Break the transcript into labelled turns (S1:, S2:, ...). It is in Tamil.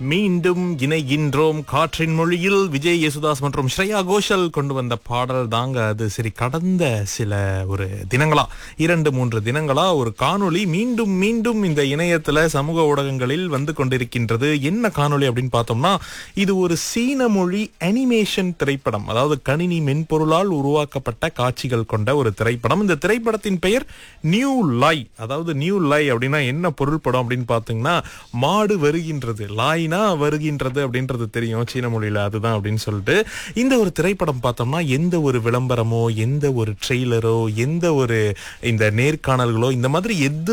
S1: மீண்டும் இணைகின்றோம் காற்றின் மொழியில் விஜய் யேசுதாஸ் மற்றும் ஸ்ரேயா கோஷல் கொண்டு வந்த பாடல் தாங்க அது சரி கடந்த சில ஒரு தினங்களா இரண்டு மூன்று தினங்களா ஒரு காணொளி மீண்டும் மீண்டும் இந்த இணையத்துல சமூக ஊடகங்களில் வந்து கொண்டிருக்கின்றது என்ன காணொளி அப்படின்னு பார்த்தோம்னா இது ஒரு சீன மொழி அனிமேஷன் திரைப்படம் அதாவது கணினி மென்பொருளால் உருவாக்கப்பட்ட காட்சிகள் கொண்ட ஒரு திரைப்படம் இந்த திரைப்படத்தின் பெயர் நியூ லை அதாவது நியூ லை அப்படின்னா என்ன பொருள்படும் அப்படின்னு பார்த்தீங்கன்னா மாடு வருகின்றது லாய்னா வருகின்றது அப்படின்றது தெரியும் சீன மொழியில அதுதான் அப்படின்னு சொல்லிட்டு இந்த ஒரு திரைப்படம் பார்த்தோம்னா எந்த ஒரு விளம்பரமோ எந்த ஒரு ட்ரெய்லரோ எந்த ஒரு இந்த நேர்காணல்களோ இந்த மாதிரி எது